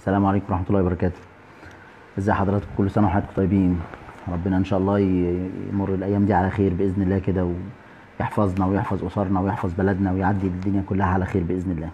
السلام عليكم ورحمة الله وبركاته ازي حضراتكم كل سنة وحضراتكم طيبين ربنا ان شاء الله ي- يمر الايام دي على خير باذن الله كده ويحفظنا ويحفظ اسرنا ويحفظ بلدنا ويعدي الدنيا كلها على خير باذن الله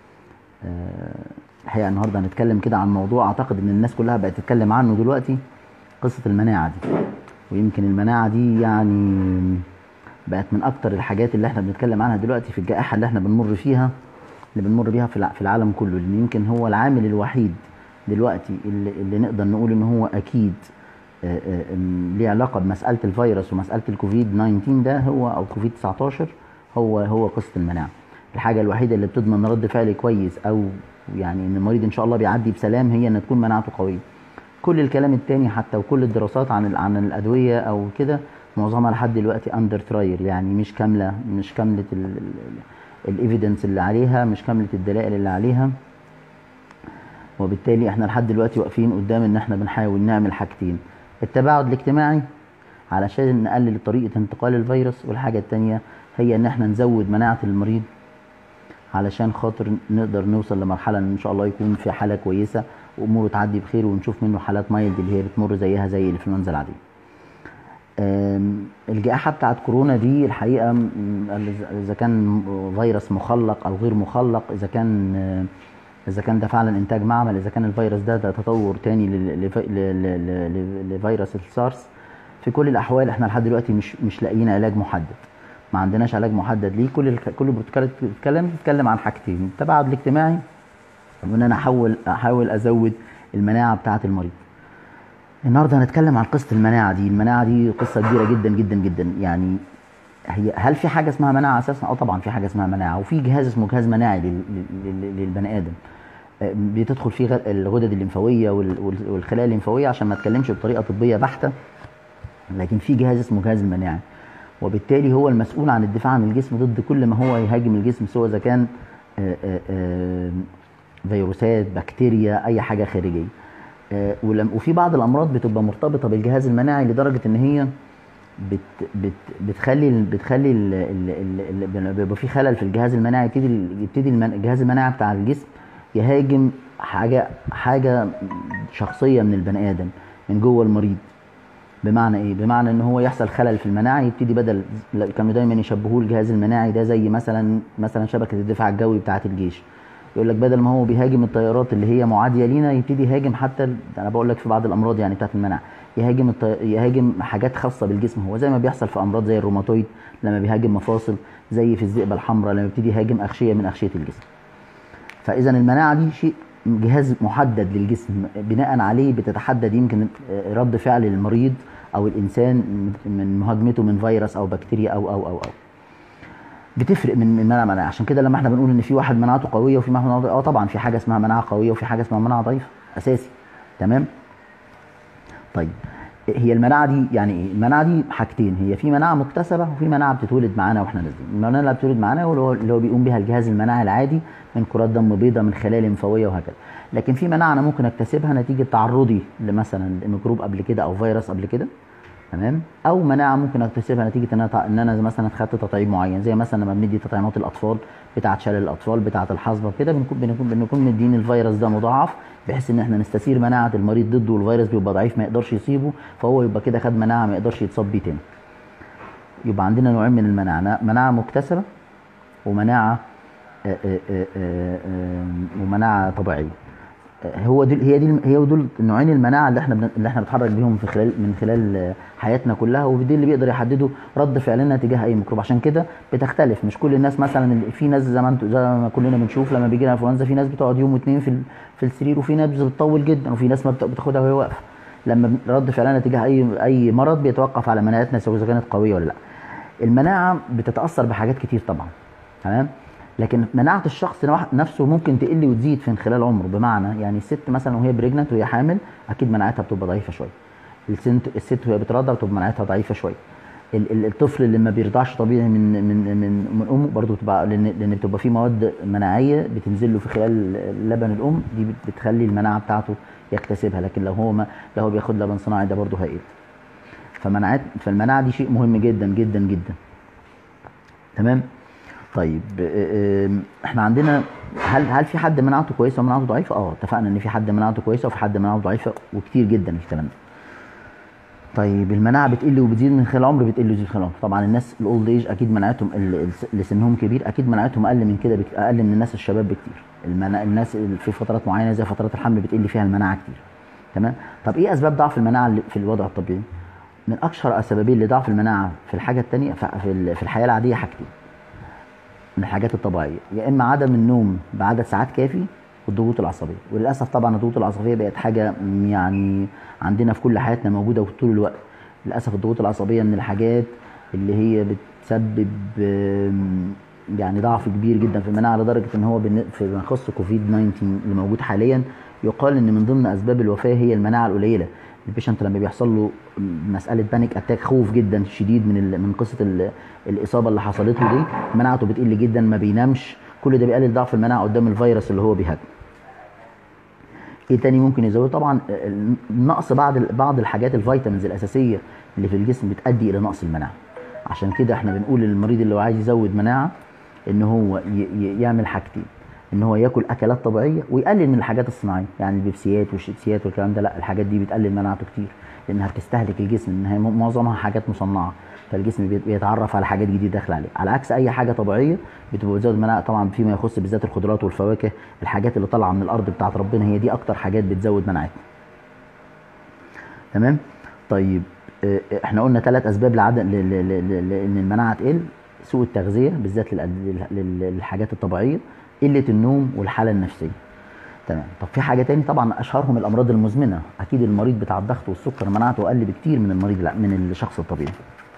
آه، الحقيقة النهاردة هنتكلم كده عن موضوع اعتقد ان الناس كلها بقت تتكلم عنه دلوقتي قصة المناعة دي ويمكن المناعة دي يعني بقت من اكتر الحاجات اللي احنا بنتكلم عنها دلوقتي في الجائحة اللي احنا بنمر فيها اللي بنمر بيها في الع- في العالم كله لان يمكن هو العامل الوحيد دلوقتي اللي, اللي نقدر نقول ان هو اكيد آه، آه، آم، ليه علاقه بمساله الفيروس ومساله الكوفيد 19 ده هو او كوفيد 19 هو هو قصه المناعه الحاجه الوحيده اللي بتضمن رد فعل كويس او يعني ان المريض ان شاء الله بيعدي بسلام هي ان تكون مناعته قويه كل الكلام التاني حتى وكل الدراسات عن ال- عن الادويه او كده معظمها لحد دلوقتي اندر ترايل يعني مش كامله مش كامله الايفيدنس اللي عليها مش كامله الدلائل اللي عليها وبالتالي احنا لحد دلوقتي واقفين قدام ان احنا بنحاول نعمل حاجتين التباعد الاجتماعي علشان نقلل طريقه انتقال الفيروس والحاجه التانيه هي ان احنا نزود مناعه المريض علشان خاطر نقدر نوصل لمرحله ان شاء الله يكون في حاله كويسه واموره تعدي بخير ونشوف منه حالات مايلد اللي هي بتمر زيها زي الانفلونزا العاديه آم، الجائحة بتاعت كورونا دي الحقيقة م- إذا كان فيروس مخلق أو غير مخلق إذا كان آه، إذا كان ده فعلا إنتاج معمل إذا كان الفيروس ده ده تطور تاني لل- لف- ل- ل- ل- لفيروس السارس في كل الأحوال إحنا لحد دلوقتي مش مش لاقيين علاج محدد ما عندناش علاج محدد ليه كل الك- كل البروتوكولات بتتكلم بتتكلم عن حاجتين التباعد الاجتماعي وإن أنا أحاول أحاول أزود المناعة بتاعة المريض النهارده هنتكلم عن قصه المناعه دي المناعه دي قصه كبيره جدا جدا جدا يعني هي هل في حاجه اسمها مناعه اساسا اه طبعا في حاجه اسمها مناعه وفي جهاز اسمه جهاز مناعي لل- لل- لل- للبني ادم آه، بتدخل فيه غ- الغدد الليمفاويه وال- وال- والخلايا الليمفاويه عشان ما اتكلمش بطريقه طبيه بحته لكن في جهاز اسمه جهاز المناعي وبالتالي هو المسؤول عن الدفاع عن الجسم ضد كل ما هو يهاجم الجسم سواء اذا كان آه، آه، آه، فيروسات بكتيريا اي حاجه خارجيه آه، ولم- وفي بعض الامراض بتبقى مرتبطه بالجهاز المناعي لدرجه ان هي بت بت بتخلي ال- بتخلي ال- ال- ال- ال- بيبقى في خلل في الجهاز المناعي يبتدي ال- يبتدي المن- الجهاز المناعي بتاع الجسم يهاجم حاجه حاجه شخصيه من البني ادم من جوه المريض بمعنى ايه بمعنى ان هو يحصل خلل في المناعه يبتدي بدل كانوا دايما يشبهوه الجهاز المناعي ده زي مثلا مثلا شبكه الدفاع الجوي بتاعه الجيش يقول لك بدل ما هو بيهاجم الطيارات اللي هي معاديه لينا يبتدي يهاجم حتى ال- انا بقول لك في بعض الامراض يعني بتاعه المناعه يهاجم الطي... يهاجم حاجات خاصه بالجسم هو زي ما بيحصل في امراض زي الروماتويد لما بيهاجم مفاصل زي في الذئبه الحمراء لما يبتدي يهاجم اغشيه من اغشيه الجسم فاذا المناعه دي شيء جهاز محدد للجسم بناء عليه بتتحدد يمكن رد فعل المريض او الانسان من مهاجمته من فيروس او بكتيريا او او او او بتفرق من من مناعه مناعه عشان كده لما احنا بنقول ان في واحد مناعته قويه وفي واحد مناعته اه طبعا في حاجه اسمها مناعه قويه وفي حاجه اسمها مناعه ضعيفه اساسي تمام طيب هي المناعه دي يعني ايه المناعه دي حاجتين هي في مناعه مكتسبه وفي مناعه بتتولد معانا واحنا نازلين المناعه اللي بتتولد معانا هو اللي هو- اللي هو بيقوم بيها الجهاز المناعي العادي من كرات دم بيضاء من خلايا لمفاويه وهكذا لكن في مناعه انا ممكن اكتسبها نتيجه تعرضي لمثلا ميكروب قبل كده او فيروس قبل كده تمام او مناعه ممكن اكتسبها نتيجه ان انا تع- ان انا مثلا خدت تطعيم معين زي مثلا لما بندي تطعيمات الاطفال بتاعه شلل الاطفال بتاعه الحصبه كده بنكون بنكون بنكون مدين الفيروس ده مضاعف بحيث ان احنا نستثير مناعه المريض ضده والفيروس بيبقى ضعيف ما يقدرش يصيبه فهو يبقى كده خد مناعه ما يقدرش يتصاب بيه تاني يبقى عندنا نوعين من المناعه مناعه مكتسبه ومناعه آه، آه، آه، آه، آه، ومناعه طبيعيه هو دي هي دي هي دول نوعين المناعه اللي احنا بن- اللي احنا بنتحرك بيهم في خلال من خلال آه، حياتنا كلها ودي اللي بيقدر يحددوا رد فعلنا تجاه اي ميكروب عشان كده بتختلف مش كل الناس مثلا اللي- في ناس زي ما انتوا زي ما كلنا بنشوف لما بيجي لنا انفلونزا في ناس بتقعد يوم واثنين في ال- في السرير وفي ناس بتطول جدا وفي ناس ما بت- بتاخدها وهي واقفه لما بن- رد فعلنا تجاه اي اي مرض بيتوقف على مناعتنا سواء اذا كانت قويه ولا لا المناعه بتتاثر بحاجات كتير طبعا تمام لكن مناعه الشخص نوع- نفسه ممكن تقل وتزيد في خلال عمره بمعنى يعني الست مثلا وهي بريجننت وهي حامل اكيد مناعتها بتبقى ضعيفه شويه الست الست وهي بترضع بتبقى مناعتها ضعيفه شويه ال- ال- الطفل اللي ما بيرضعش طبيعي من من من من امه برضه بتبقى لان لان بتبقى في مواد مناعيه بتنزل له في خلال لبن الام دي بت- بتخلي المناعه بتاعته يكتسبها لكن لو هو ما لو هو بياخد لبن صناعي ده برضه هيقل فمناعات فالمناعه دي شيء مهم جدا جدا جدا تمام طيب آم، احنا عندنا هل هل في حد مناعته كويسه ومناعته ضعيفه؟ اه اتفقنا ان في حد مناعته كويسه وفي حد مناعته ضعيفه وكتير جدا الكلام ده. طيب المناعه بتقل وبتزيد من خلال العمر بتقل وبتزيد من خلال العمر طبعا الناس الاولد ايج اكيد مناعتهم ال- ال- اللي سنهم كبير اكيد مناعتهم اقل من كده بك- اقل من الناس الشباب بكتير المنا... الناس اللي في فترات معينه زي فترات الحمل بتقل فيها المناعه كتير تمام طب ايه اسباب ضعف المناعه اللي في الوضع الطبيعي من اشهر اسبابين لضعف المناعه في الحاجه الثانيه في ال- في الحياه العاديه حاجتين من الحاجات الطبيعيه يا اما عدم النوم بعدد ساعات كافي والضغوط العصبيه وللاسف طبعا الضغوط العصبيه بقت حاجه يعني عندنا في كل حياتنا موجوده طول الوقت للاسف الضغوط العصبيه من الحاجات اللي هي بتسبب آم، يعني ضعف كبير جدا في المناعه لدرجه ان هو بالن- فيما يخص كوفيد 19 اللي موجود حاليا يقال ان من ضمن اسباب الوفاه هي المناعه القليله البيشنت لما بيحصل له مساله بانيك اتاك خوف جدا شديد من ال- من قصه ال- الاصابه اللي حصلت له دي مناعته بتقل جدا ما بينامش كل ده بيقلل ضعف المناعه قدام الفيروس اللي هو بيهاجمه ايه تاني ممكن يزود طبعا نقص بعض بعض الحاجات الفيتامينز الاساسيه اللي في الجسم بتؤدي الى نقص المناعه عشان كده احنا بنقول للمريض اللي هو عايز يزود مناعه ان هو ي- ي- يعمل حاجتين ان هو ياكل اكلات طبيعيه ويقلل من الحاجات الصناعيه يعني البيبسيات والشيبسيات والكلام ده لا الحاجات دي بتقلل مناعته كتير لانها بتستهلك الجسم انها م- معظمها حاجات مصنعه فالجسم بيت- بيتعرف على حاجات جديده داخله عليه على عكس اي حاجه طبيعيه بتبقى بتزود المناعه طبعا فيما يخص بالذات الخضروات والفواكه الحاجات اللي طالعه من الارض بتاعت ربنا هي دي اكتر حاجات بتزود مناعتنا تمام طيب آه، احنا قلنا ثلاث اسباب لعدم ل- ل- ل- ل- لان المناعه تقل سوء التغذيه بالذات للأد- لل- لل- للحاجات الطبيعيه قله النوم والحاله النفسيه تمام طب في حاجه تاني طبعا اشهرهم الامراض المزمنه اكيد المريض بتاع الضغط والسكر مناعته اقل بكتير من المريض لا من الشخص الطبيعي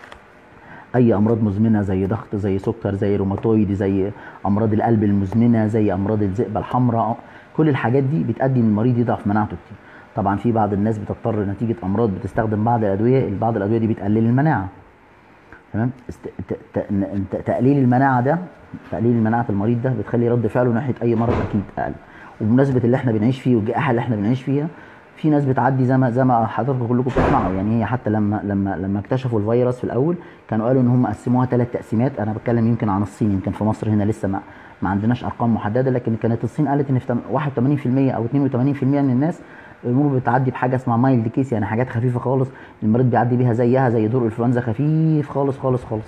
اي امراض مزمنه زي ضغط زي سكر زي روماتويد زي امراض القلب المزمنه زي امراض الذئبه الحمراء كل الحاجات دي بتؤدي ان المريض يضعف مناعته كتير طبعا في بعض الناس بتضطر نتيجه امراض بتستخدم بعض الادويه بعض الادويه دي بتقلل المناعه تمام است... ت... ت... ن- ت- تقليل المناعه ده تقليل مناعه المريض ده بتخلي رد فعله ناحيه اي مرض اكيد اقل وبمناسبه اللي احنا بنعيش فيه والجائحه اللي احنا بنعيش فيها في ناس بتعدي زي ما زي ما حضراتكم كلكم بتسمعوا يعني هي حتى لما لما لما اكتشفوا الفيروس في الاول كانوا قالوا ان هم قسموها ثلاث تقسيمات انا بتكلم يمكن عن الصين يمكن في مصر هنا لسه ما ما عندناش ارقام محدده لكن كانت الصين قالت ان في تم- 81% او 82% من الناس الامور بتعدي بحاجه اسمها مايلد كيس يعني حاجات خفيفه خالص المريض بيعدي بيها زيها زي دور انفلونزا خفيف خالص خالص خالص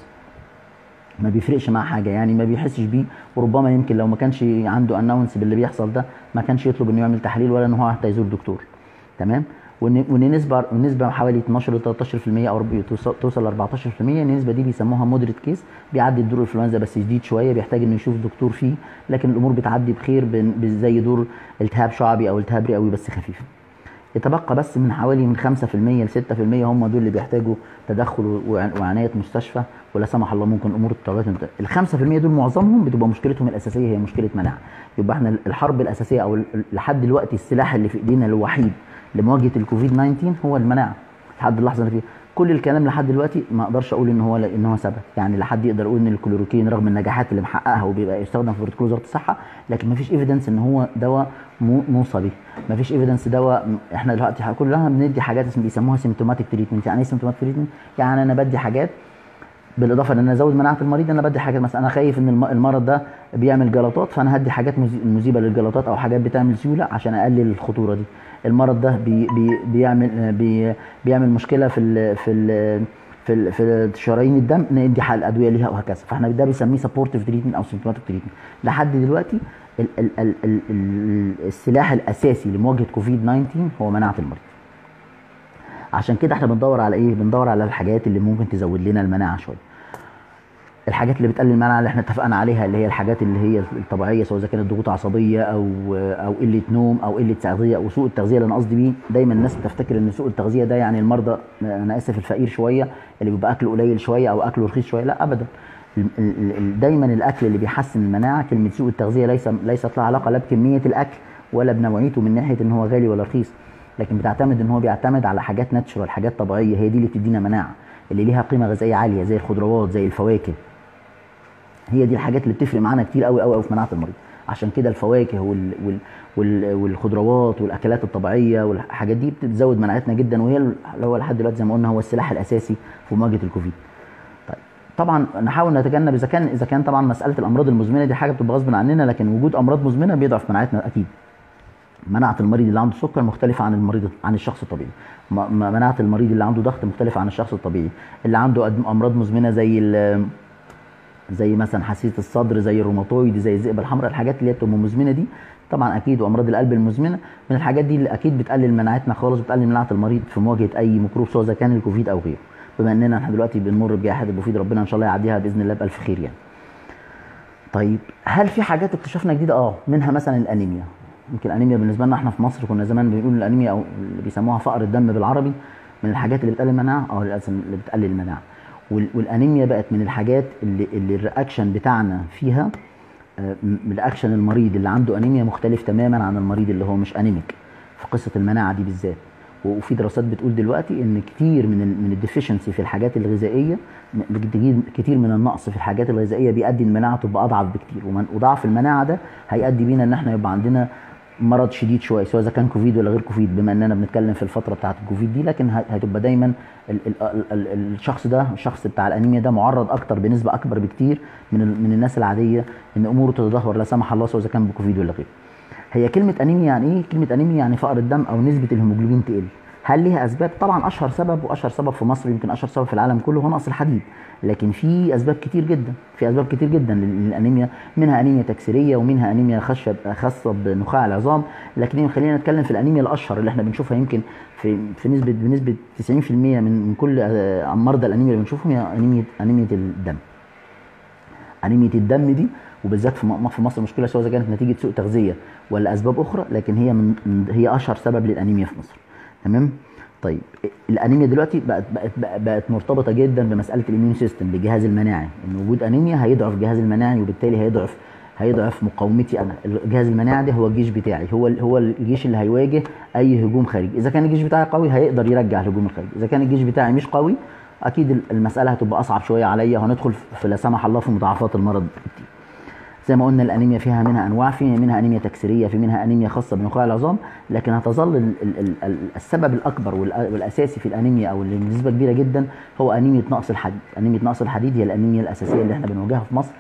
ما بيفرقش معاه حاجه يعني ما بيحسش بيه وربما يمكن لو ما كانش عنده اناونس باللي بيحصل ده ما كانش يطلب انه يعمل تحليل ولا ان هو حتى يزور دكتور تمام وان وان نسبه نسبه حوالي 12 ل 13% او رب- توصل- توصل ل 14% النسبه دي بيسموها مودريت كيس بيعدي الدور الانفلونزا بس شديد شويه بيحتاج انه يشوف دكتور فيه لكن الامور بتعدي بخير بن- زي دور التهاب شعبي او التهاب رئوي بس خفيف يتبقى بس من حوالي من 5% ل 6% هم دول اللي بيحتاجوا تدخل وع- وعنايه مستشفى ولا سمح الله ممكن امور تتطور ال 5% دول معظمهم بتبقى مشكلتهم الاساسيه هي مشكله مناعه يبقى احنا الحرب الاساسيه او ال- لحد دلوقتي السلاح اللي في ايدينا الوحيد لمواجهه الكوفيد 19 هو المناعه لحد اللحظه اللي فيها كل الكلام لحد دلوقتي ما اقدرش اقول ان هو ان هو ثبت يعني لحد يقدر يقول ان الكلوروكين رغم النجاحات اللي محققها وبيبقى يستخدم في بروتوكول وزاره الصحه لكن ما فيش ايفيدنس ان هو دواء مو- موصى به ما فيش ايفيدنس دواء احنا دلوقتي كلها بندي حاجات اسم- بيسموها سيمتوماتيك تريتمنت يعني ايه سيمتوماتيك تريتمنت يعني انا بدي حاجات بالاضافه ان انا ازود مناعه المريض انا بدي حاجات مثلا انا خايف ان الم- المرض ده بيعمل جلطات فانا هدي حاجات مزي- مذيبه للجلطات او حاجات بتعمل سيوله عشان اقلل الخطوره دي المرض ده بي بي بيعمل بي بيعمل مشكله في ال في ال في ال في شرايين الدم ندي حل ادويه ليها وهكذا فاحنا ده بنسميه سبورتيف تريتمنت او سيمتوماتيك تريتمنت لحد دلوقتي ال ال ال ال ال السلاح الاساسي لمواجهه كوفيد 19 هو مناعه المريض عشان كده احنا بندور على ايه بندور على الحاجات اللي ممكن تزود لنا المناعه شويه الحاجات اللي بتقلل المناعه اللي احنا اتفقنا عليها اللي هي الحاجات اللي هي الطبيعيه سواء اذا كانت ضغوط عصبيه او او قله نوم او قله تغذيه او سوء التغذيه اللي انا قصدي بيه دايما الناس بتفتكر ان سوء التغذيه ده يعني المرضى انا اسف الفقير شويه اللي بيبقى اكله قليل شويه او اكله رخيص شويه لا ابدا ال- ال- ال- دايما الاكل اللي بيحسن المناعه كلمه سوء التغذيه ليس ليست لها علاقه لا بكميه الاكل ولا بنوعيته من ناحيه ان هو غالي ولا رخيص لكن بتعتمد ان هو بيعتمد على حاجات ناتشورال حاجات طبيعيه هي دي اللي بتدينا مناعه اللي ليها قيمه غذائيه عاليه زي الخضروات زي الفواكه هي دي الحاجات اللي بتفرق معانا كتير قوي قوي قوي في مناعه المريض عشان كده الفواكه وال... وال... وال... والخضروات والاكلات الطبيعيه والحاجات دي بتزود مناعتنا جدا وهي اللي هو لحد دلوقتي زي ما قلنا هو السلاح الاساسي في مواجهه الكوفيد طيب طبعا نحاول نتجنب اذا كان اذا كان طبعا مساله الامراض المزمنه دي حاجه بتبقى غصب عننا لكن وجود امراض مزمنه بيضعف مناعتنا اكيد مناعه المريض اللي عنده سكر مختلفه عن المريض عن الشخص الطبيعي م- م- مناعه المريض اللي عنده ضغط مختلفه عن الشخص الطبيعي اللي عنده أد- امراض مزمنه زي ال- زي مثلا حساسيه الصدر زي الروماتويد زي الذئبه الحمراء الحاجات اللي هي بتبقى مزمنه دي طبعا اكيد وامراض القلب المزمنه من الحاجات دي اللي اكيد بتقلل مناعتنا خالص بتقلل مناعه المريض في مواجهه اي ميكروب سواء اذا كان الكوفيد او غيره بما اننا احنا دلوقتي بنمر بجائحه الكوفيد ربنا ان شاء الله يعديها باذن الله بالف خير يعني طيب هل في حاجات اكتشفنا جديده اه منها مثلا الانيميا يمكن الانيميا بالنسبه لنا احنا في مصر كنا زمان بنقول الانيميا او اللي بيسموها فقر الدم بالعربي من الحاجات اللي بتقلل المناعه اه للاسف اللي بتقلل المناعه وال- والانيميا بقت من الحاجات اللي, اللي الرياكشن بتاعنا فيها آه، م- رياكشن المريض اللي عنده انيميا مختلف تماما عن المريض اللي هو مش انيميك في قصه المناعه دي بالذات وفي دراسات بتقول دلوقتي ان كتير من ال من الديفيشنسي في الحاجات الغذائيه م- بتجي- كتير من النقص في الحاجات الغذائيه بيؤدي المناعه تبقى اضعف بكتير ومن- وضعف المناعه ده هيؤدي بينا ان احنا يبقى عندنا مرض شديد شويه سواء اذا كان كوفيد ولا غير كوفيد بما اننا بنتكلم في الفتره بتاعه الكوفيد دي لكن ه- هتبقى دايما ال ال ال ال الشخص ده الشخص بتاع الانيميا ده معرض اكتر بنسبه اكبر بكتير من ال- من الناس العاديه ان اموره تتدهور لا سمح الله سواء اذا كان بكوفيد ولا غيره. هي كلمه انيميا يعني ايه؟ كلمه انيميا يعني فقر الدم او نسبه الهيموجلوبين تقل. هل ليها اسباب؟ طبعا اشهر سبب واشهر سبب في مصر يمكن اشهر سبب في العالم كله هو نقص الحديد، لكن في اسباب كتير جدا، في اسباب كتير جدا لل- للانيميا، منها انيميا تكسيريه ومنها انيميا خاصه خاصه بنخاع العظام، لكن خلينا نتكلم في الانيميا الاشهر اللي احنا بنشوفها يمكن في في نسبه بنسبه 90% من من كل آه، مرضى الانيميا اللي بنشوفهم هي انيميا انيميا الدم. انيميا الدم دي وبالذات في م- في مصر مشكله سواء اذا كانت نتيجه سوء تغذيه ولا اسباب اخرى لكن هي من من- هي اشهر سبب للانيميا في مصر تمام طيب الانيميا دلوقتي بقت بقت بقت- بقت مرتبطه جدا بمساله الاميون سيستم بالجهاز المناعي ان وجود انيميا هيضعف الجهاز المناعي وبالتالي هيضعف هيضعف مقاومتي انا الجهاز المناعي ده هو الجيش بتاعي هو ال- هو الجيش اللي هيواجه اي هجوم خارجي اذا كان الجيش بتاعي قوي هيقدر يرجع الهجوم الخارجي اذا كان الجيش بتاعي مش قوي اكيد ال- المساله هتبقى اصعب شويه عليا وهندخل في لا سمح الله في مضاعفات المرض كتير زي ما قلنا الانيميا فيها منها انواع في منها انيميا تكسيريه في منها انيميا خاصه بنخاع العظام لكن هتظل ال ال ال ال السبب الاكبر والأ- والاساسي في الانيميا او اللي بنسبه كبيره جدا هو انيميا نقص الحديد انيميا نقص الحديد هي الانيميا الاساسيه اللي احنا بنواجهها في مصر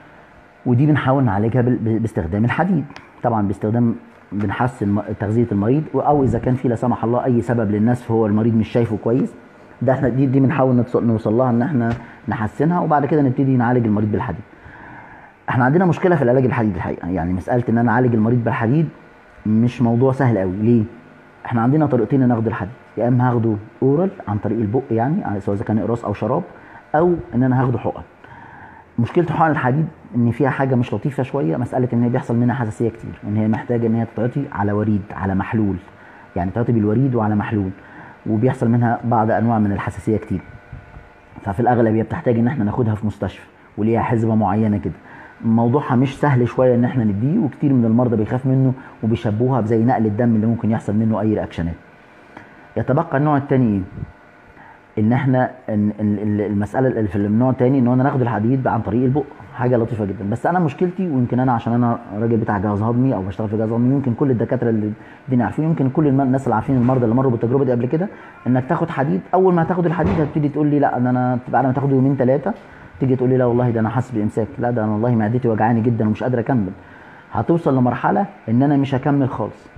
ودي بنحاول نعالجها بال- ب- باستخدام الحديد طبعا باستخدام بنحسن م- تغذيه المريض او اذا كان في لا سمح الله اي سبب للنسف هو المريض مش شايفه كويس ده احنا دي دي بنحاول نتص- نوصل لها ان احنا نحسنها وبعد كده نبتدي نعالج المريض بالحديد احنا عندنا مشكله في العلاج الحديد الحقيقه يعني مساله ان انا اعالج المريض بالحديد مش موضوع سهل قوي ليه احنا عندنا طريقتين ان ناخد الحديد يا اما هاخده اورال عن طريق البق يعني سواء اذا كان اقراص او شراب او ان انا هاخده حقن مشكله حقن الحديد ان فيها حاجه مش لطيفه شويه مساله ان هي بيحصل منها حساسيه كتير وان هي محتاجه ان هي تتعطي على وريد على محلول يعني تتعطي بالوريد وعلى محلول وبيحصل منها بعض انواع من الحساسيه كتير ففي الاغلب هي بتحتاج ان احنا ناخدها في مستشفى وليها حسبه معينه كده موضوعها مش سهل شويه ان احنا نديه وكتير من المرضى بيخاف منه وبيشبهوها بزي نقل الدم اللي ممكن يحصل منه اي رياكشنات يتبقى النوع الثاني ايه ان احنا إن إن ال- المساله اللي في النوع الثاني ان انا ناخد الحديد عن طريق البق حاجه لطيفه جدا بس انا مشكلتي ويمكن انا عشان انا راجل بتاع جهاز هضمي او بشتغل في جهاز هضمي يمكن كل الدكاتره اللي الدنيا عارفين يمكن كل الم- الناس اللي عارفين المرضى اللي مروا بالتجربه دي قبل كده انك تاخد حديد اول ما تاخد الحديد هتبتدي تقول لي لا ان انا بعد ما تاخده يومين ثلاثه تيجي تقول لي لا والله ده انا حاسس بامساك لا ده انا والله معدتي وجعاني جدا ومش قادر اكمل هتوصل لمرحله ان انا مش هكمل خالص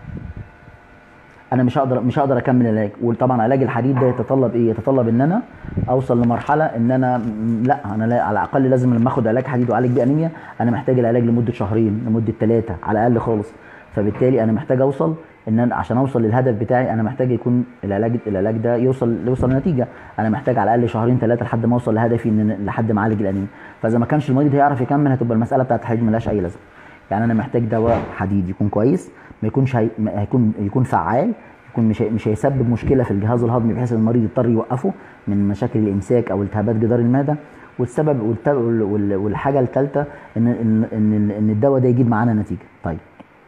انا مش هقدر مش هقدر اكمل العلاج وطبعا علاج الحديد ده يتطلب ايه يتطلب ان انا اوصل لمرحله ان انا م- لا انا لا على الاقل لازم لما اخد علاج حديد واعالج بيه انيميا انا محتاج العلاج لمده شهرين لمده ثلاثه على الاقل خالص فبالتالي انا محتاج اوصل ان انا عشان اوصل للهدف بتاعي انا محتاج يكون العلاج العلاج ده يوصل يوصل لنتيجه انا محتاج على الاقل شهرين ثلاثه لحد ما اوصل لهدفي ان لحد ما اعالج الانيميا فاذا ما كانش المريض هيعرف يكمل هتبقى المساله بتاعت الحديد ملهاش اي لازمه يعني انا محتاج دواء حديد يكون كويس ما يكونش هي... ما هيكون يكون فعال يكون مش هي- مش هيسبب مشكله في الجهاز الهضمي بحيث ان المريض يضطر يوقفه من مشاكل الامساك او التهابات جدار المعده والسبب والت- وال- وال- والحاجه الثالثه ان ان ان ان الدواء ده يجيب معانا نتيجه طيب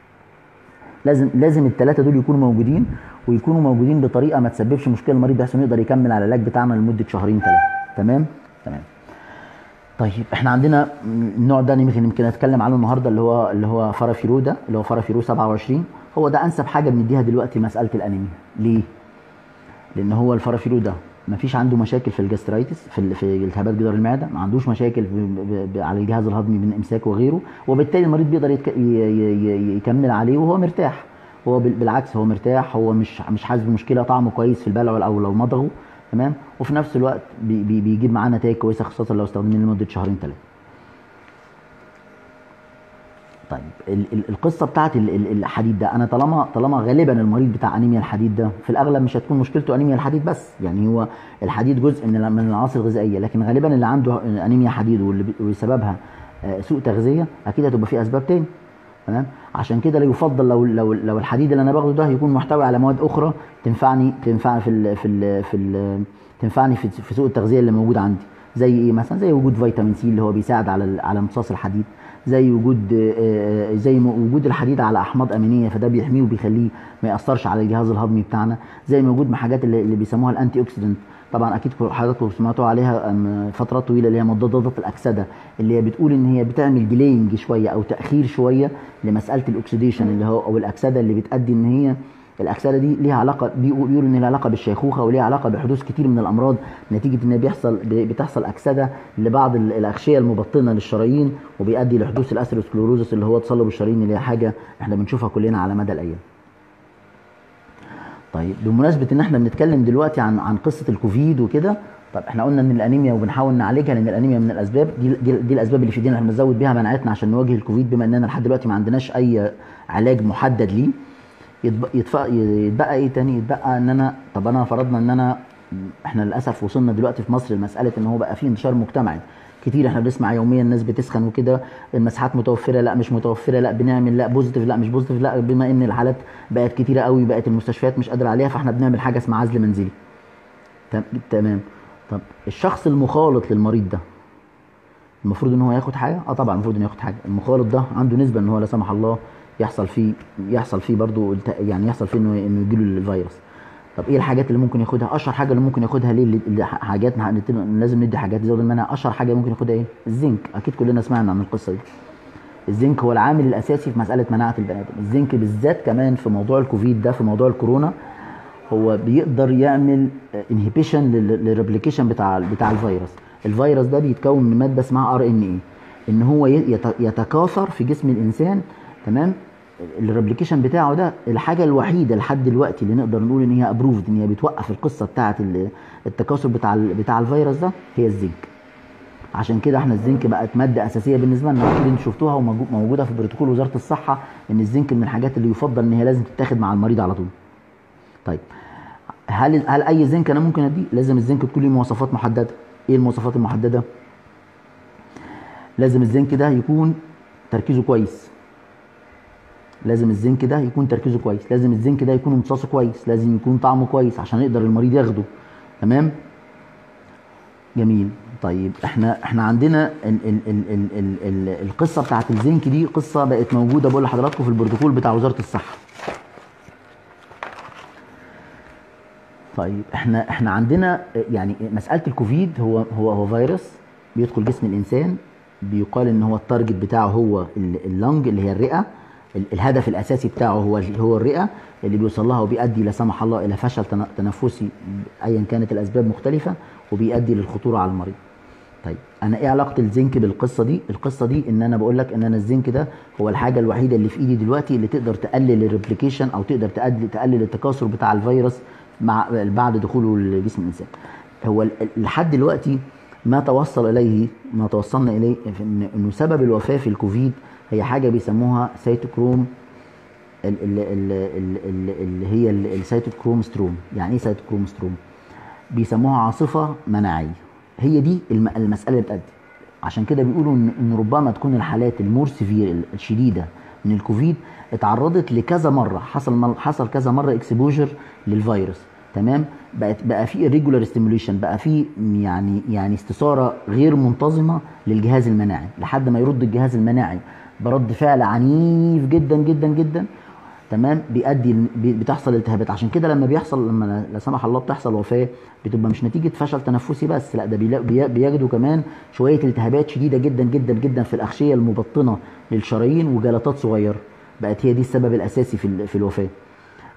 لازم لازم الثلاثه دول يكونوا موجودين ويكونوا موجودين بطريقه ما تسببش مشكله المريض بحيث انه يقدر يكمل على العلاج بتاعنا لمده شهرين ثلاثه تمام تمام طيب احنا عندنا النوع ده يمكن يمكن اتكلم عنه النهارده اللي هو اللي هو فرافيرو ده اللي هو فرافيرو 27 هو ده انسب حاجه بنديها دلوقتي مساله الانيميا ليه؟ لان هو الفرافيرو ده ما فيش عنده مشاكل في الجاسترايتس في ال- في التهابات جدار المعده ما عندوش مشاكل ب- ب- ب- على الجهاز الهضمي من امساك وغيره وبالتالي المريض بيقدر يتك... ي- ي- ي- يكمل عليه وهو مرتاح هو بال- بالعكس هو مرتاح هو مش مش حاسس بمشكله طعمه كويس في البلع او لو مضغه تمام وفي نفس الوقت بي بي بيجيب معاه نتائج كويسه خاصه لو استخدمناه لمده شهرين ثلاثه طيب ال- ال- القصه بتاعت ال- ال- الحديد ده انا طالما طالما غالبا المريض بتاع انيميا الحديد ده في الاغلب مش هتكون مشكلته انيميا الحديد بس يعني هو الحديد جزء من ال- من العناصر الغذائيه لكن غالبا اللي عنده انيميا حديد واللي بي- وسببها آه، سوء تغذيه اكيد هتبقى في اسباب تاني تمام عشان كده لا يفضل لو لو لو الحديد اللي انا باخده ده يكون محتوي على مواد اخرى تنفعني تنفعني في ال في ال في ال تنفعني في, في سوء التغذيه اللي موجود عندي زي ايه مثلا زي وجود فيتامين سي اللي هو بيساعد على ال- على امتصاص الحديد زي وجود آه، آه، زي م- وجود الحديد على احماض امينيه فده بيحميه وبيخليه ما ياثرش على الجهاز الهضمي بتاعنا زي ما وجود من حاجات اللي, اللي بيسموها الانتي اوكسيدنت طبعا اكيد حضراتكم سمعتوا عليها أم، فترات طويله اللي هي مضادات الاكسده اللي هي بتقول ان هي بتعمل ديلينج شويه او تاخير شويه لمساله الاكسيديشن اللي هو او الاكسده اللي بتادي ان هي الاكسده دي ليها علاقه بيقولوا بيقولوا ان ليها علاقه بالشيخوخه وليها علاقه بحدوث كتير من الامراض نتيجه ان بيحصل بتحصل اكسده لبعض ال- الاغشيه المبطنه للشرايين وبيؤدي لحدوث الاثيروسكلوروزس اللي هو تصلب الشرايين اللي هي حاجه احنا بنشوفها كلنا على مدى الايام. طيب بمناسبه ان احنا بنتكلم دلوقتي عن عن قصه الكوفيد وكده طب احنا قلنا ان الانيميا وبنحاول نعالجها لان الانيميا من الاسباب دي دي, دي الاسباب اللي في ايدينا احنا بنزود بيها مناعتنا عشان نواجه الكوفيد بما اننا لحد دلوقتي ما عندناش اي علاج محدد ليه يتبقى, يتبقى, يتبقى ايه تاني يتبقى ان انا طب انا فرضنا ان انا احنا للاسف وصلنا دلوقتي في مصر لمساله ان هو بقى في انتشار مجتمعي كتير احنا بنسمع يوميا الناس بتسخن وكده المساحات متوفره لا مش متوفره لا بنعمل لا بوزيتيف لا مش بوزيتيف لا بما ان الحالات بقت كتيره قوي بقت المستشفيات مش قادره عليها فاحنا بنعمل حاجه اسمها عزل منزلي تم- تمام طب الشخص المخالط للمريض ده المفروض ان هو ياخد حاجه اه طبعا المفروض انه ياخد حاجه المخالط ده عنده نسبه ان هو لا سمح الله يحصل فيه يحصل فيه برضه يعني يحصل فيه انه انه يجيله الفيروس طب ايه الحاجات اللي ممكن ياخدها اشهر حاجه اللي ممكن ياخدها ليه اللي- اللي حاجات مع- لازم ندي حاجات زود المناعه اشهر حاجه ممكن ياخدها ايه الزنك اكيد كلنا سمعنا عن القصه دي الزنك هو العامل الاساسي في مساله مناعه البني ادم الزنك بالذات كمان في موضوع الكوفيد ده في موضوع الكورونا هو بيقدر يعمل انهبيشن للريبليكيشن بتاع بتاع الفيروس الفيروس ده بيتكون من ماده اسمها ار ان اي ان هو ي- يت- يتكاثر في جسم الانسان تمام الريبليكيشن بتاعه ده الحاجه الوحيده لحد دلوقتي اللي نقدر نقول ان هي ابروفد ان هي بتوقف القصه بتاعه ال- التكاثر بتاع ال- بتاع الفيروس ده هي الزنك عشان كده احنا الزنك بقت ماده اساسيه بالنسبه لنا اكيد انتوا شفتوها وموجوده في بروتوكول وزاره الصحه ان الزنك من الحاجات اللي يفضل ان هي لازم تتاخد مع المريض على طول طيب هل هل اي زنك انا ممكن اديه لازم الزنك تكون له مواصفات محدده ايه المواصفات المحدده لازم الزنك ده يكون تركيزه كويس لازم الزنك ده يكون تركيزه كويس لازم الزنك ده يكون امتصاصه كويس لازم يكون طعمه كويس عشان يقدر المريض ياخده تمام جميل طيب احنا احنا عندنا ال ال ال ال ال ال القصه بتاعت الزنك دي قصه بقت موجوده بقول لحضراتكم في البروتوكول بتاع وزاره الصحه طيب احنا احنا عندنا يعني مساله الكوفيد هو هو هو فيروس بيدخل جسم الانسان بيقال ان هو التارجت بتاعه هو ال- اللنج اللي هي الرئه ال- الهدف الاساسي بتاعه هو هو الرئه اللي بيوصل لها وبيؤدي لا سمح الله الى فشل تن- تنفسي ايا كانت الاسباب مختلفه وبيؤدي للخطوره على المريض. طيب انا ايه علاقه الزنك بالقصه دي؟ القصه دي ان انا بقول لك ان انا الزنك ده هو الحاجه الوحيده اللي في ايدي دلوقتي اللي تقدر تقلل الريبليكيشن او تقدر تقلل تقلل التكاثر بتاع الفيروس مع بعد دخوله لجسم الانسان. هو ال- ال- لحد دلوقتي ما توصل اليه ما توصلنا اليه في إن- انه سبب الوفاه في الكوفيد هي حاجه بيسموها سيتوكروم ال- ال- ال- ال- ال- اللي هي ال- السيتوكروم ستروم يعني ايه سيتوكروم ستروم بيسموها عاصفه مناعيه هي دي الم- المساله اللي بتأدي عشان كده بيقولوا ان إن ربما تكون الحالات المور سيفير الشديده من الكوفيد اتعرضت لكذا مره حصل مل- حصل كذا مره اكسبوجر للفيروس تمام بقت بقى في irregular stimulation بقى في يعني يعني استثاره غير منتظمه للجهاز المناعي لحد ما يرد الجهاز المناعي برد فعل عنيف جدا جدا جدا تمام بيؤدي بي- بتحصل التهابات عشان كده لما بيحصل لما لا- لا سمح الله بتحصل وفاه بتبقى مش نتيجه فشل تنفسي بس لا ده بيلا- بي- بيجدوا كمان شويه التهابات شديده جدا جدا جدا في الاغشيه المبطنه للشرايين وجلطات صغيره بقت هي دي السبب الاساسي في ال- في الوفاه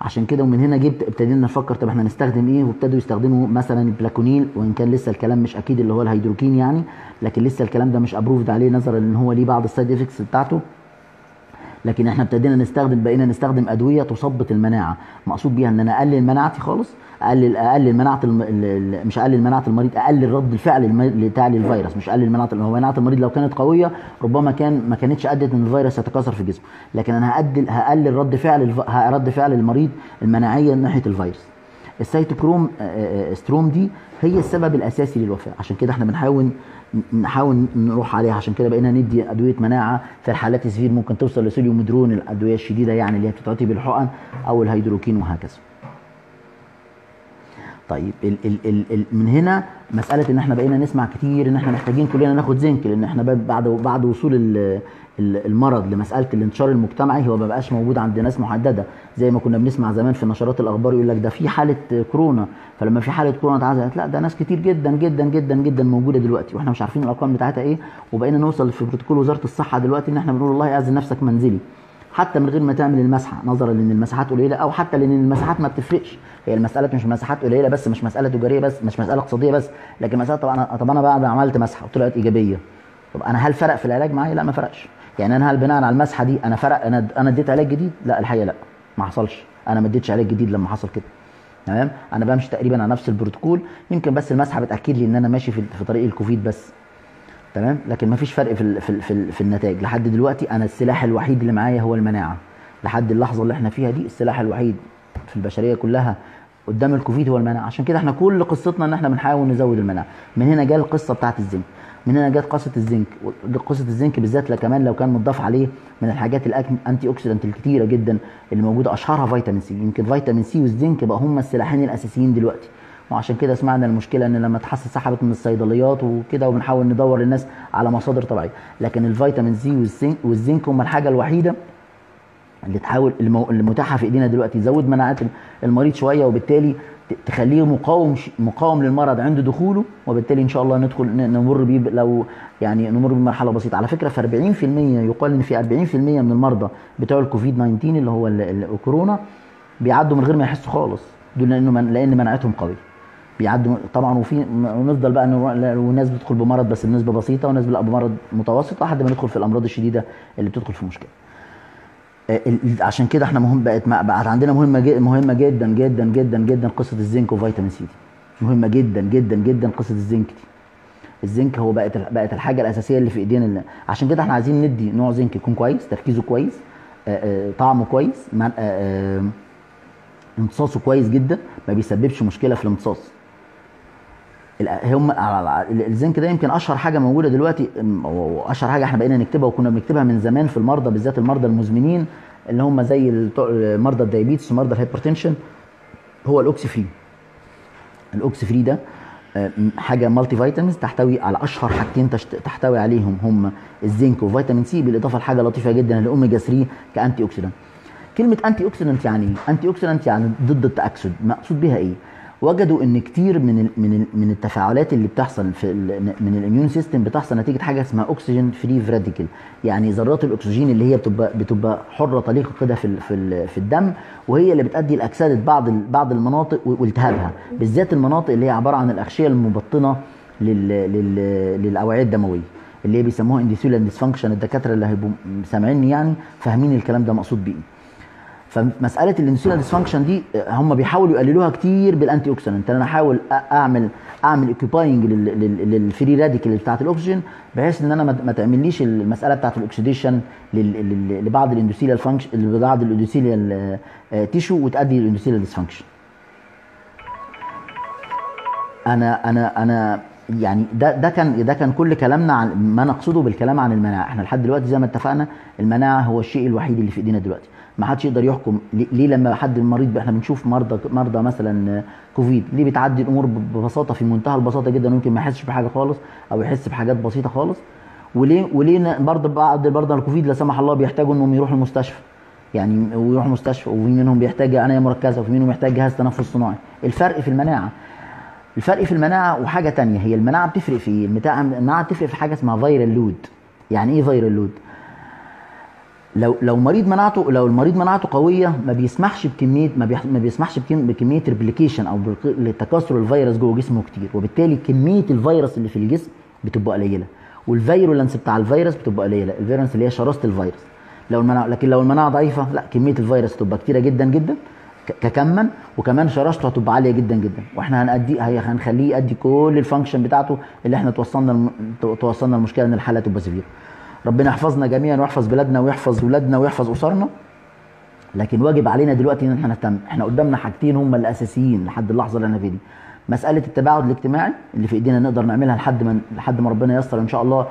عشان كده ومن هنا جبت ابتدينا نفكر طب احنا نستخدم ايه وابتدوا يستخدموا مثلا البلاكونيل وان كان لسه الكلام مش اكيد اللي هو الهيدروكين يعني لكن لسه الكلام ده مش ابروفد عليه نظرا ان هو ليه بعض السايد افكتس بتاعته لكن احنا ابتدينا نستخدم بقينا نستخدم ادويه تثبط المناعه مقصود بيها ان انا اقلل مناعتي خالص اقلل اقلل مناعه الم... ال- ال- مش اقلل مناعه المريض اقلل رد الفعل الم- بتاع للفيروس مش اقلل مناعه هو مناعه المريض لو كانت قويه ربما كان ما كانتش ادت ان الفيروس يتكاثر في جسمه لكن انا هقلل هقلل رد فعل الف... ه- رد فعل المريض المناعيه ناحيه الفيروس السيتوكروم آه، آه، ستروم دي هي السبب الاساسي للوفاه عشان كده احنا بنحاول نحاول نروح عليها عشان كده بقينا ندي ادويه مناعه في الحالات السفير ممكن توصل لسوليوم مدرون الادويه الشديده يعني اللي هي بتتعطي بالحقن او الهيدروكين وهكذا طيب ال ال ال ال من هنا مساله ان احنا بقينا نسمع كتير ان احنا محتاجين كلنا ناخد زنك لان احنا ب- بعد بعد وصول ال- ال- المرض لمساله الانتشار المجتمعي هو ما بقاش موجود عند ناس محدده زي ما كنا بنسمع زمان في نشرات الاخبار يقول لك ده في حاله كورونا فلما في حاله كورونا اتعزلت لا ده ناس كتير جدا جدا جدا جدا موجوده دلوقتي واحنا مش عارفين الارقام بتاعتها ايه وبقينا نوصل في بروتوكول وزاره الصحه دلوقتي ان احنا بنقول والله اعزل نفسك منزلي حتى من غير ما تعمل المسحه نظرا لان المساحات قليله او حتى لان المساحات ما بتفرقش هي المساله مش مساحات قليله بس مش مساله تجاريه بس مش مساله اقتصاديه بس لكن مساله طب انا طب انا بعد ما عملت مسحه وطلعت ايجابيه طب انا هل فرق في العلاج معايا؟ لا ما فرقش يعني انا هل بناء على المسحه دي انا فرق انا انا اديت علاج جديد؟ لا الحقيقه لا ما حصلش انا ما اديتش علاج جديد لما حصل كده تمام انا بمشي تقريبا على نفس البروتوكول يمكن بس المسحه بتاكد لي ان انا ماشي في في طريق الكوفيد بس تمام لكن ما فيش فرق في ال في ال في, ال في النتائج لحد دلوقتي انا السلاح الوحيد اللي معايا هو المناعه لحد اللحظه اللي احنا فيها دي السلاح الوحيد في البشريه كلها قدام الكوفيد هو المناعه عشان كده احنا كل قصتنا ان احنا بنحاول نزود المناعه من هنا جاء القصه بتاعت الزنك من هنا جت قصه الزنك قصه الزنك بالذات لا كمان لو كان مضاف عليه من الحاجات الانتي اوكسيدنت الكتيره جدا اللي موجوده اشهرها فيتامين سي يمكن فيتامين سي والزنك بقى هم السلاحين الاساسيين دلوقتي وعشان كده سمعنا المشكله ان لما تحس سحبت من الصيدليات وكده وبنحاول ندور للناس على مصادر طبيعيه لكن الفيتامين سي والزنك والزنك هم الحاجه الوحيده اللي تحاول المو... اللي متاحه في ايدينا دلوقتي تزود مناعه المريض شويه وبالتالي ت- تخليه مقاوم ش... مقاوم للمرض عند دخوله وبالتالي ان شاء الله ندخل ن- نمر بيه ب- لو يعني نمر بمرحله بسيطه على فكره في 40% يقال ان في 40% من المرضى بتوع الكوفيد 19 اللي هو ال- ال- الكورونا بيعدوا من غير ما يحسوا خالص دول لانه من... لان مناعتهم قويه بيعدوا طبعا وفي ونفضل بقى نروح- وناس بتدخل بمرض بس بنسبه بسيطه وناس لا بمرض متوسط لحد ما ندخل في الامراض الشديده اللي بتدخل في مشكله آه، ال- عشان كده احنا مهم بقت بقت عندنا مهمه جدا مهمه جدا جدا جدا جدا قصه الزنك وفيتامين سي دي مهمه جدا جدا جدا قصه الزنك دي الزنك هو بقت بقت الحاجه الاساسيه اللي في ايدينا اللي عشان كده احنا عايزين ندي نوع زنك يكون كويس تركيزه كويس آه، آه، طعمه كويس مع- آه، آه، امتصاصه كويس جدا ما بيسببش مشكله في الامتصاص الأ- هم على- على- الزنك ده يمكن اشهر حاجه موجوده دلوقتي أم، واشهر حاجه احنا بقينا نكتبها وكنا بنكتبها من زمان في المرضى بالذات المرضى المزمنين اللي هم زي الت- مرضى الدايابيتس ومرضى الهايبرتنشن هو الاوكسي فري الاوكسي فري ده آه، حاجه مالتي فيتامينز تحتوي على اشهر حاجتين تشت- تحتوي عليهم هم الزنك وفيتامين سي بالاضافه لحاجه لطيفه جدا الاوميجا 3 كانتي اوكسيدانت كلمه انتي اوكسيدانت يعني ايه انتي اوكسيدانت يعني ضد التاكسد مقصود بها ايه وجدوا ان كتير من ال من ال من التفاعلات اللي بتحصل في ال من الاميون سيستم بتحصل نتيجه حاجه اسمها اوكسجين فري راديكال يعني ذرات الاكسجين اللي هي بتبقى بتبقى حره طليقه كده في ال في ال في الدم وهي اللي بتؤدي لاكسده بعض ال بعض المناطق والتهابها بالذات المناطق اللي هي عباره عن الاغشيه المبطنه لل لل للاوعيه الدمويه اللي هي بيسموها انديثيولار ديسفانكشن الدكاتره اللي هيبقوا سامعيني يعني فاهمين الكلام ده مقصود بيه فمساله الاندوثيليال ديسفانكشن دي آه، هم بيحاولوا يقللوها كتير بالانتي اوكسيدنت انا احاول أ- اعمل اعمل اوكيباينج للفري راديكال بتاعت الاكسجين بحيث ان انا ما ما تعمليش المساله بتاعت الاكسيديشن لل- لل- لبعض الاندوثيليال فانكشن لبعض الاندوثيليال تيشو وتؤدي للاندوثيليال ديسفانكشن انا انا انا يعني ده ده كان ده كان كل كلامنا عن ما نقصده بالكلام عن المناعه احنا لحد دلوقتي زي ما اتفقنا المناعه هو الشيء الوحيد اللي في ايدينا دلوقتي ما حدش يقدر يحكم ليه ليه لما حد مريض احنا بنشوف مرضى مرضى مثلا كوفيد ليه بتعدي الامور ببساطه في منتهى البساطه جدا ممكن ما يحسش بحاجه خالص او يحس بحاجات بسيطه خالص وليه وليه برضه بعض مرضى الكوفيد لا سمح الله بيحتاجوا انهم يروحوا المستشفى يعني ويروحوا المستشفى وفي منهم بيحتاج عنايه مركزه وفي منهم يحتاج جهاز تنفس صناعي الفرق في المناعه الفرق في المناعه وحاجه تانية هي المناعه بتفرق في ايه المتاع- المناعه بتفرق في حاجه اسمها فيرال لود يعني ايه فيرال لود لو لو مريض مناعته لو المريض مناعته قويه ما بيسمحش بكميه ما, بيح ما بيسمحش بكم- بكميه ريبليكيشن او بالق- لتكاثر الفيروس جوه جسمه كتير وبالتالي كميه الفيروس اللي في الجسم بتبقى قليله والفيرولنس بتاع الفيروس بتبقى قليله الفيرولنس اللي هي شراسه الفيروس لو المناعه لكن لو المناعه ضعيفه لا كميه الفيروس تبقى كتيره جدا جدا ك- ككما وكمان شراسته هتبقى عاليه جدا جدا واحنا هنأدي هي- هنخليه يأدي كل الفانكشن بتاعته اللي احنا توصلنا الم... توصلنا المشكله ان الحاله تبقى سيفير ربنا يحفظنا جميعا ويحفظ بلادنا ويحفظ ولادنا ويحفظ اسرنا لكن واجب علينا دلوقتي ان احنا نهتم احنا قدامنا حاجتين هم الاساسيين لحد اللحظه اللي انا فيها دي مساله التباعد الاجتماعي اللي في ايدينا نقدر نعملها لحد ما لحد ما ربنا ييسر ان شاء الله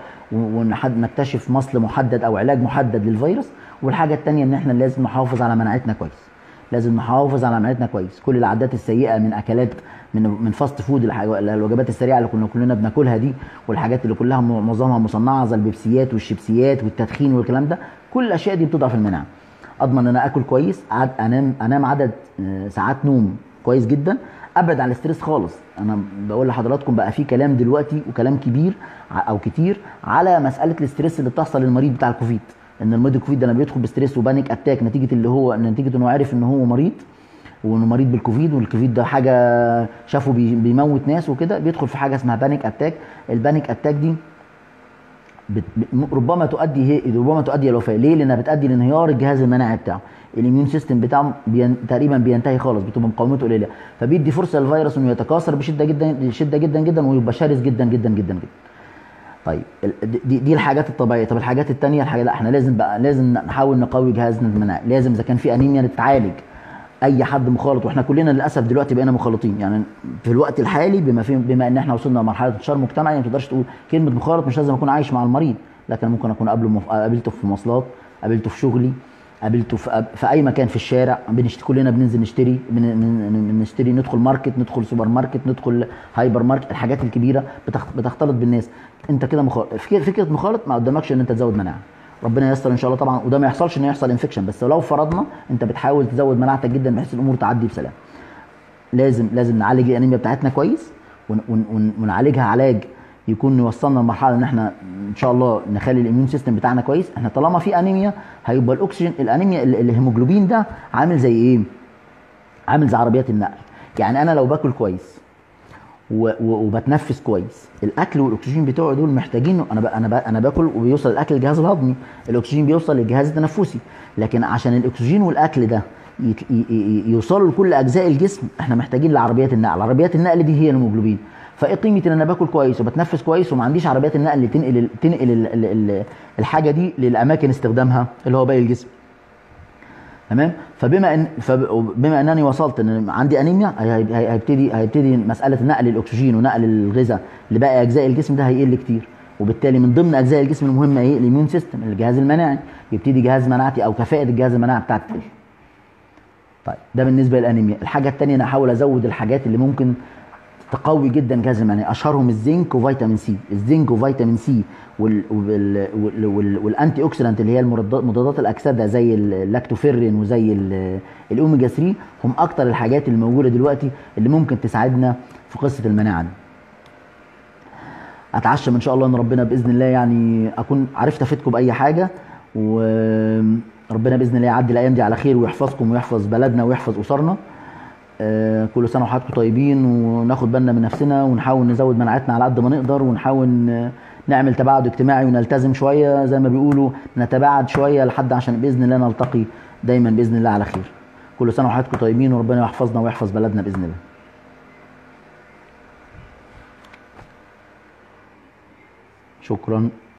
ونكتشف مصل محدد او علاج محدد للفيروس والحاجه الثانيه ان احنا لازم نحافظ على مناعتنا كويس لازم نحافظ على مناعتنا كويس كل العادات السيئه من اكلات من من فاست فود الح- الوجبات السريعه اللي كنا كلنا بناكلها دي والحاجات اللي كلها م- معظمها مصنعه زي البيبسيات والشيبسيات والتدخين والكلام ده كل الاشياء دي بتضعف المناعه اضمن ان انا اكل كويس عد انام انام عدد آه، ساعات نوم كويس جدا ابعد عن الاستريس خالص انا بقول لحضراتكم بقى في كلام دلوقتي وكلام كبير ع- او كتير على مساله الاستريس اللي بتحصل للمريض بتاع الكوفيد ان المريض الكوفيد ده لما بيدخل بستريس وبانيك اتاك نتيجه اللي هو نتيجه انه عارف ان هو مريض وانه مريض بالكوفيد والكوفيد ده حاجه شافه بي- بيموت ناس وكده بيدخل في حاجه اسمها بانيك اتاك البانيك اتاك دي بت... ب- ربما تؤدي هي ربما تؤدي الى الوفاه ليه لانها بتؤدي لانهيار الجهاز المناعي بتاعه الاميون سيستم بتاعه بين... تقريبا بينتهي خالص بتبقى مقاومته قليله فبيدي فرصه للفيروس انه يتكاثر بشده جدا شده جدا جدا ويبقى شرس جدا جدا جدا جدا طيب ال- دي, دي الحاجات الطبيعيه طب الحاجات التانية الحاجه لا احنا لازم بقى لازم نحاول نقوي جهازنا المناعي لازم اذا كان في انيميا نتعالج اي حد مخالط واحنا كلنا للاسف دلوقتي بقينا مخالطين يعني في الوقت الحالي بما في بما ان احنا وصلنا لمرحله انتشار مجتمعي ما تقدرش تقول كلمه مخالط مش لازم اكون عايش مع المريض لكن ممكن اكون قبله مف... قابلته في مواصلات قابلته في شغلي قابلته في, في اي مكان في الشارع بنشت... كلنا بننزل نشتري بن... بن... بنشتري ندخل ماركت ندخل سوبر ماركت ندخل هايبر ماركت الحاجات الكبيره بتخ... بتختلط بالناس انت كده مخالط فكره فكرة مخالط ما قدامكش ان انت تزود مناعه ربنا ييسر ان شاء الله طبعا وده ما يحصلش ان يحصل انفكشن بس لو فرضنا انت بتحاول تزود مناعتك جدا بحيث الامور تعدي بسلام لازم لازم نعالج الانيميا بتاعتنا كويس ون ون ون ونعالجها علاج يكون يوصلنا لمرحله ان احنا ان شاء الله نخلي الاميون سيستم بتاعنا كويس احنا طالما في انيميا هيبقى الاكسجين الانيميا ال- الهيموجلوبين ده عامل زي ايه عامل زي عربيات النقل يعني انا لو باكل كويس و- و- وبتنفس كويس الاكل والاكسجين بتوعي دول محتاجين انا ب... انا ب... انا باكل وبيوصل الاكل للجهاز الهضمي الاكسجين بيوصل للجهاز التنفسي لكن عشان الاكسجين والاكل ده يت... ي... ي... يوصلوا لكل اجزاء الجسم احنا محتاجين لعربيات النقل عربيات النقل دي هي الهيموجلوبين فايه قيمه ان انا باكل كويس وبتنفس كويس وما عنديش عربيات النقل اللي تنقل ال... تنقل ال... ال... ال... الحاجه دي للاماكن استخدامها اللي هو باقي الجسم تمام فبما ان فبما انني وصلت ان عندي انيميا هي- هي- هيبتدي هيبتدي مساله نقل الاكسجين ونقل الغذاء لباقي اجزاء الجسم ده هيقل كتير وبالتالي من ضمن اجزاء الجسم المهمه ايه الاميون سيستم الجهاز المناعي يبتدي جهاز مناعتي او كفاءه الجهاز المناعي بتاعتي تقل طيب ده بالنسبه للانيميا الحاجه الثانيه انا احاول ازود الحاجات اللي ممكن تقوي جدا الجهاز المناعي اشهرهم الزنك وفيتامين سي الزنك وفيتامين سي وال وال وال وال والانتي اوكسيدانت اللي هي المضادات مضادات الاكسده زي اللاكتوفيرين وزي ال- الاوميجا 3 هم اكتر الحاجات اللي موجوده دلوقتي اللي ممكن تساعدنا في قصه المناعه دي اتعشم ان شاء الله ان ربنا باذن الله يعني اكون عرفت افيدكم باي حاجه وربنا باذن الله يعدي الايام دي على خير ويحفظكم ويحفظ بلدنا ويحفظ اسرنا آه، كل سنه وحضراتكم طيبين وناخد بالنا من نفسنا ونحاول نزود مناعتنا على قد ما نقدر ونحاول آه، نعمل تباعد اجتماعي ونلتزم شويه زي ما بيقولوا نتباعد شويه لحد عشان باذن الله نلتقي دايما باذن الله على خير كل سنه وحضراتكم طيبين وربنا يحفظنا ويحفظ بلدنا باذن الله شكرا